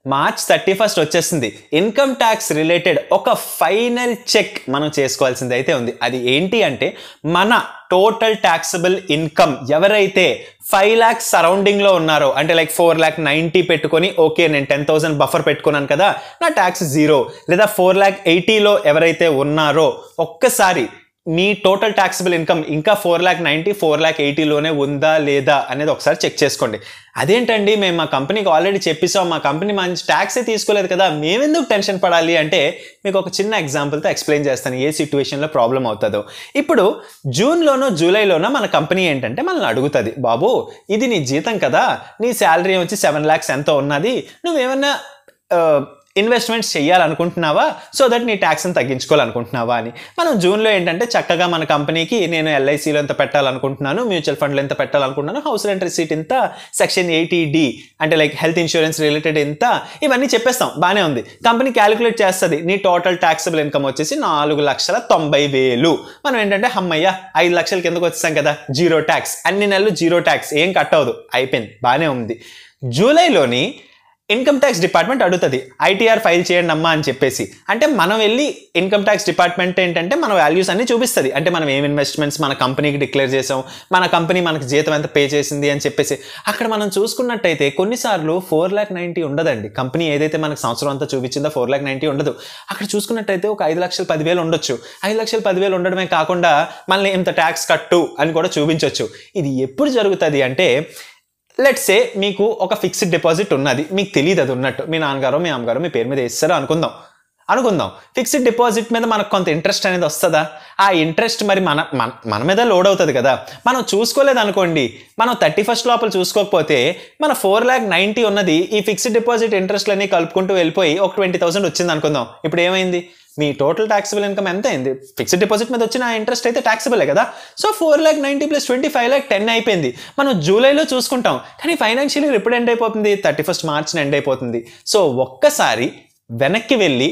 March thirty first వచ్చేసింది income tax related ఒక final check మనం చేసుకోవాల్సింది అయితే ఉంది అది ఏంటి అంటే మన టోటల్ ట్యాక్సబుల్ ఇన్కమ్ ఎవరైతే ఫైవ్ ల్యాక్స్ సరౌండింగ్లో ఉన్నారో అంటే లైక్ ఫోర్ ల్యాక్ నైంటీ పెట్టుకొని ఓకే నేను టెన్ థౌసండ్ బఫర్ పెట్టుకున్నాను కదా నా ట్యాక్స్ జీరో లేదా ఫోర్ ల్యాక్ ఎయిటీలో ఎవరైతే ఉన్నారో ఒక్కసారి మీ టోటల్ ట్యాక్సిబుల్ ఇన్కమ్ ఇంకా four lakh ninety four lakh ఎయిటీలోనే ఉందా లేదా అనేది ఒకసారి చెక్ చేసుకోండి అదేంటండి మేము మా కంపెనీకి ఆల్రెడీ చెప్పేసాం మా కంపెనీ మంచి ట్యాక్సే తీసుకోలేదు కదా మేమెందుకు టెన్షన్ పడాలి అంటే మీకు ఒక చిన్న ఎగ్జాంపుల్తో ఎక్స్ప్లెయిన్ చేస్తాను ఏ సిచ్యువేషన్లో ప్రాబ్లం అవుతుందో ఇప్పుడు జూన్లోనో జూలైలోనో మన కంపెనీ ఏంటంటే మనల్ని అడుగుతుంది బాబు ఇది నీ జీతం కదా నీ శాలరీ వచ్చి సెవెన్ ల్యాక్స్ ఎంతో ఉన్నది నువ్వేమన్నా ఇన్వెస్ట్మెంట్స్ చేయాలనుకుంటున్నావా సో దట్ నీ ట్యాక్స్ని తగ్గించుకోవాలనుకుంటున్నావా అని మనం జూన్లో ఏంటంటే చక్కగా మన కంపెనీకి నేను ఎల్ఐసిలో ఎంత పెట్టాలనుకుంటున్నాను మ్యూచువల్ ఫండ్లో ఎంత పెట్టాలనుకుంటున్నాను హౌస్ రెంట్ రిసీట్ ఇంత సెక్షన్ ఎయిటీ డి అంటే లైక్ హెల్త్ ఇన్సూరెన్స్ రిలేటెడ్ ఎంత ఇవన్నీ చెప్పేస్తాం బాగానే ఉంది కంపెనీ క్యాలిక్యులేట్ చేస్తుంది నీ టోటల్ ట్యాక్సబుల్ ఇన్కమ్ వచ్చేసి నాలుగు లక్షల తొంభై వేలు మనం ఏంటంటే హమ్మయ్య ఐదు లక్షల కిందకు వచ్చేసాం కదా జీరో ట్యాక్స్ అన్ని నెలలు జీరో ట్యాక్స్ ఏం కట్ అవ్వదు అయిపోయింది బాగానే ఉంది జూలైలోని ఇన్కమ్ ట్యాక్స్ డిపార్ట్మెంట్ అడుగుతుంది ఐటీఆర్ ఫైల్ చేయండి అమ్మా అని చెప్పేసి అంటే మనం వెళ్ళి ఇన్కమ్ ట్యాక్స్ డిపార్ట్మెంట్ ఏంటంటే మన వాల్యూస్ అన్ని చూపిస్తుంది అంటే మనం ఏం ఇన్వెస్ట్మెంట్స్ మన కంపెనీకి డిక్లేర్ చేసాం మన కంపెనీ మనకి జీతం ఎంత పే చేసింది అని చెప్పేసి అక్కడ మనం చూసుకున్నట్టయితే కొన్నిసార్లు ఫోర్ ల్యాక్ నైంటీ ఉండదండి కంపెనీ ఏదైతే మనకు సంవత్సరం అంతా చూపించిందో ఫోర్ ల్యాక్ నైంటీ ఉండదు అక్కడ చూసుకున్నట్టయితే ఒక ఐదు లక్షల పదివేలు ఉండొచ్చు ఐదు లక్షల పదివేలు ఉండడమే కాకుండా మనల్ని ఇంత ట్యాక్స్ కట్టు అని కూడా చూపించవచ్చు ఇది ఎప్పుడు జరుగుతుంది అంటే లెట్ సే మీకు ఒక ఫిక్స్డ్ డిపాజిట్ ఉన్నది మీకు తెలియదు అది ఉన్నట్టు మీ నాన్నగారు మీ అమ్మగారు మీ పేరు మీద వేస్తారో అనుకుందాం అనుకుందాం ఫిక్స్డ్ డిపాజిట్ మీద మనకు కొంత ఇంట్రెస్ట్ అనేది వస్తుందా ఆ ఇంట్రెస్ట్ మరి మన మన మన మీద లోడ్ అవుతుంది కదా మనం చూసుకోలేదు అనుకోండి మనం థర్టీ ఫస్ట్ లోపల చూసుకోకపోతే మన ఫోర్ ల్యాక్ నైంటీ ఉన్నది ఈ ఫిక్స్డ్ డిపాజిట్ ఇంట్రెస్ట్లన్నీ కలుపుకుంటూ వెళ్ళిపోయి ఒక ట్వంటీ థౌసండ్ వచ్చింది అనుకుందాం ఇప్పుడు ఏమైంది మీ టోటల్ ట్యాక్సిబుల్ ఇన్కమ్ ఎంత అయింది ఫిక్స్డ్ డిపాజిట్ మీద వచ్చిన ఇంట్రెస్ట్ అయితే ట్యాక్సిబులే కదా so four lakh ninety plus twenty five lakh ten అయిపోయింది మనం జూలైలో చూసుకుంటాం కానీ ఫైనాన్షియల్ ఇయర్ ఎప్పుడు ఎండ్ అయిపోతుంది థర్టీ ఫస్ట్ మార్చిన ఎండ్ అయిపోతుంది సో ఒక్కసారి వెనక్కి వెళ్ళి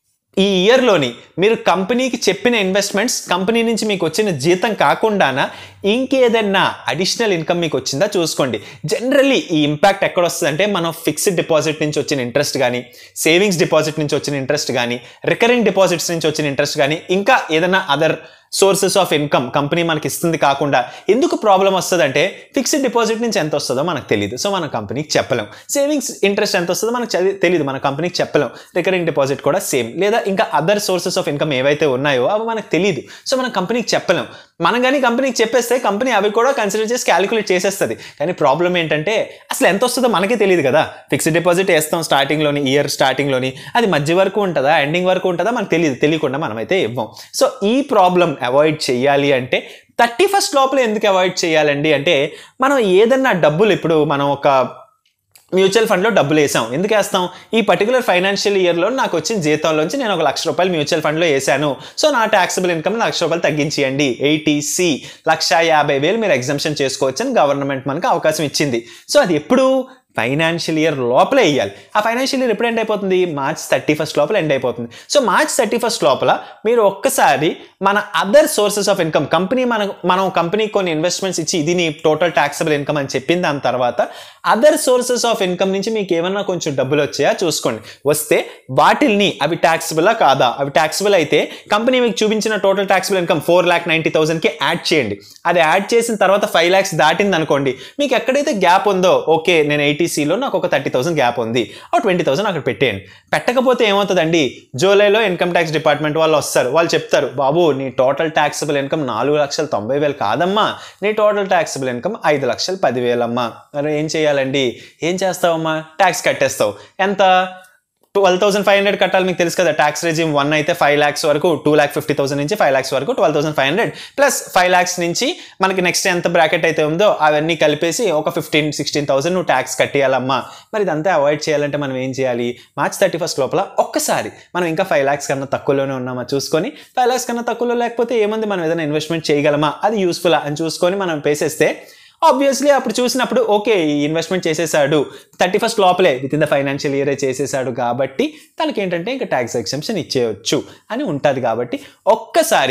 ఈ ఇయర్లోని మీరు కంపెనీకి చెప్పిన ఇన్వెస్ట్మెంట్స్ కంపెనీ నుంచి మీకు వచ్చిన జీతం కాకుండానా ఇంకేదన్నా అడిషనల్ ఇన్కమ్ మీకు వచ్చిందా చూసుకోండి జనరల్లీ ఈ ఇంపాక్ట్ ఎక్కడ వస్తుందంటే మనం ఫిక్స్డ్ డిపాజిట్ నుంచి వచ్చిన ఇంట్రెస్ట్ కానీ సేవింగ్స్ డిపాజిట్ నుంచి వచ్చిన ఇంట్రెస్ట్ కానీ రికరింగ్ డిపాజిట్స్ నుంచి వచ్చిన ఇంట్రెస్ట్ కానీ ఇంకా ఏదైనా other sources of income company మనకి ఇస్తుంది కాకుండా ఎందుకు ప్రాబ్లం వస్తుందంటే ఫిక్స్డ్ డిపాజిట్ నుంచి ఎంత వస్తుందో మనకు తెలియదు సో మన కంపెనీకి చెప్పలేం సేవింగ్స్ ఇంట్రెస్ట్ ఎంత వస్తుందో మనకు చదివి- తెలియదు మన కంపెనీకి చెప్పలేం రికరింగ్ డిపాజిట్ కూడా సేమ్ లేదా ఇంకా అదర్ సోర్సెస్ ఆఫ్ ఇన్కమ్ ఏవైతే ఉన్నాయో అవి మనకు తెలియదు సో మన కంపెనీకి చెప్పలేం మనం కానీ కంపెనీకి చెప్పేస్తే కంపెనీ అవి కూడా కన్సిడర్ చేసి క్యాలిక్యులేట్ చేసేస్తుంది కానీ ప్రాబ్లం ఏంటంటే అసలు ఎంత వస్తుందో మనకే తెలియదు కదా ఫిక్స్డ్ డిపాజిట్ వేస్తాం స్టార్టింగ్లోని ఇయర్ స్టార్టింగ్లోని అది మధ్య వరకు ఉంటుందా ఎండింగ్ వరకు ఉంటుందా మనకు తెలియదు తెలియకుండా మనమైతే ఇవ్వం సో ఈ ప్రాబ్లం అవాయిడ్ చేయాలి అంటే థర్టీ ఫస్ట్ లోపల ఎందుకు అవాయిడ్ చేయాలండి అంటే మనం ఏదన్నా డబ్బులు ఇప్పుడు మనం ఒక మ్యూచువల్ ఫండ్లో డబ్బులు వేసాం ఎందుకు వేస్తాం ఈ పర్టికులర్ ఫైనాన్షియల్ ఇయర్లో నాకు వచ్చిన జీతంలోంచి నేను ఒక లక్ష రూపాయలు మ్యూచువల్ ఫండ్లో వేసాను సో నా ట్యాక్సిబుల్ ఇన్కమ్ లక్ష రూపాయలు తగ్గించేయండి ఎయిటీసీ లక్ష యాభై వేలు మీరు ఎగ్జామ్షన్ చేసుకోవచ్చు అని గవర్నమెంట్ మనకు అవకాశం ఇచ్చింది సో అది ఎప్పుడు ఫైనాన్షియల్ ఇయర్ లోపలే వేయాలి ఆ ఫైనాన్షియల్ ఇయర్ ఎప్పుడు ఎండ్ అయిపోతుంది మార్చ్ థర్టీ ఫస్ట్ లోపల ఎండ్ అయిపోతుంది సో మార్చ్ థర్టీ ఫస్ట్ లోపల మీరు ఒక్కసారి మన other sources of income company మన మనం కంపెనీ కొన్ని ఇన్వెస్ట్మెంట్స్ ఇచ్చి ఇది నీ టోటల్ ట్యాక్సబుల్ ఇన్కమ్ అని చెప్పిన దాని తర్వాత అదర్ సోర్సెస్ ఆఫ్ ఇన్కమ్ నుంచి మీకు ఏమన్నా కొంచెం డబ్బులు వచ్చాయా చూసుకోండి వస్తే వాటిల్ని అవి ట్యాక్సిబులా కాదా అవి ట్యాక్సిబుల్ అయితే కంపెనీ మీకు చూపించిన total taxable income four lakh ninety థౌసండ్కి యాడ్ చేయండి అది యాడ్ చేసిన తర్వాత ఫైవ్ ల్యాక్స్ దాటింది అనుకోండి మీకు ఎక్కడైతే గ్యాప్ ఉందో ఓకే నేను ఎయిటీసీలో నాకు ఒక థర్టీ థౌసండ్ గ్యాప్ ఉంది ఆ ట్వంటీ థౌసండ్ అక్కడ పెట్టేయండి పెట్టకపోతే ఏమవుతుందండి జూలైలో ఇన్కమ్ ట్యాక్స్ డిపార్ట్మెంట్ వాళ్ళు వస్తారు వాళ్ళు చెప్తారు బాబు నీ టోటల్ ట్యాక్సిబుల్ ఇన్కమ్ నాలుగు లక్షల తొంభై వేలు కాదమ్మా నీ టోటల్ ట్యాక్సిబుల్ ఇన్కమ్ ఐదు లక్షల పదివేలమ్మా మరి ఏం చేయాలండి ఏం చేస్తావమ్మా ట్యాక్స్ కట్టేస్తావు ఎంత ట్వెల్వ్ థౌసండ్ ఫైవ్ హండ్రెడ్ కట్టాలి మీకు తెలుసు కదా ట్యాక్స్ రెజ్యూమ్ వన్ అయితే ఫైవ్ ల్యాక్స్ వరకు టూ ల్యాక్ ఫిఫ్టీ థౌసండ్ నుంచి ఫైవ్ ల్యాక్స్ వరకు twelve thousand five hundred plus five lakhs నుంచి మనకి నెక్స్ట్ ఎంత బ్రాకెట్ అయితే ఉందో అవన్నీ కలిపేసి ఒక ఫిఫ్టీన్ సిక్స్టీన్ థౌసండ్ నువ్వు ట్యాక్స్ కట్టేయాలమ్మా మరి ఇదంతా అవాయిడ్ చేయాలంటే మనం ఏం చేయాలి మార్చ్ థర్టీ ఫస్ట్ లోపల ఒక్కసారి మనం ఇంకా ఫైవ్ ల్యాక్స్ కన్నా తక్కువలోనే ఉన్నామా చూసుకొని ఫైవ్ ల్యాక్స్ కన్నా తక్కువలో లేకపోతే ఏముంది మనం ఏదైనా ఇన్వెస్ట్మెంట్ చేయగలమా అది యూస్ఫుల్ అని చూసుకొని మనం పేసేస్తే ఆబ్వియస్లీ అప్పుడు చూసినప్పుడు ఓకే ఈ ఇన్వెస్ట్మెంట్ చేసేసాడు థర్టీ ఫస్ట్ లోపలే విత్ ఇన్ ద ఫైనాన్షియల్ ఇయరే చేసేసాడు కాబట్టి తనకి ఏంటంటే ఇంకా ట్యాక్స్ ఎగ్జంప్షన్ ఇచ్చేయచ్చు అని ఉంటుంది కాబట్టి ఒక్కసారి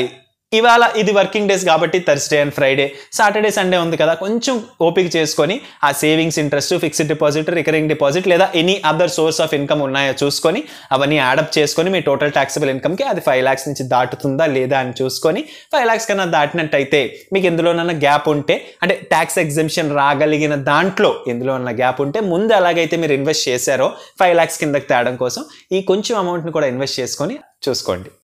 ఇవాళ ఇది వర్కింగ్ డేస్ కాబట్టి Thursday and Friday Saturday Sunday ఉంది కదా కొంచెం ఓపిక చేసుకొని ఆ savings interest fixed deposit recurring deposit లేదా any other source of income ఉన్నాయో చూసుకొని అవన్నీ యాడప్ చేసుకొని మీ టోటల్ ట్యాక్సిబుల్ ఇన్కమ్కి అది ఫైవ్ ల్యాక్స్ నుంచి దాటుతుందా లేదా అని చూసుకొని ఫైవ్ ల్యాక్స్ కన్నా దాటినట్టయితే మీకు ఎందులోనన్నా గ్యాప్ ఉంటే అంటే ట్యాక్స్ ఎగ్జిబిషన్ రాగలిగిన దాంట్లో ఎందులో ఉన్న గ్యాప్ ఉంటే ముందు ఎలాగైతే మీరు ఇన్వెస్ట్ చేశారో ఫైవ్ ల్యాక్స్ కిందకి తేడం కోసం ఈ కొంచెం అమౌంట్ని కూడా ఇన్వెస్ట్ చేసుకొని చూసుకోండి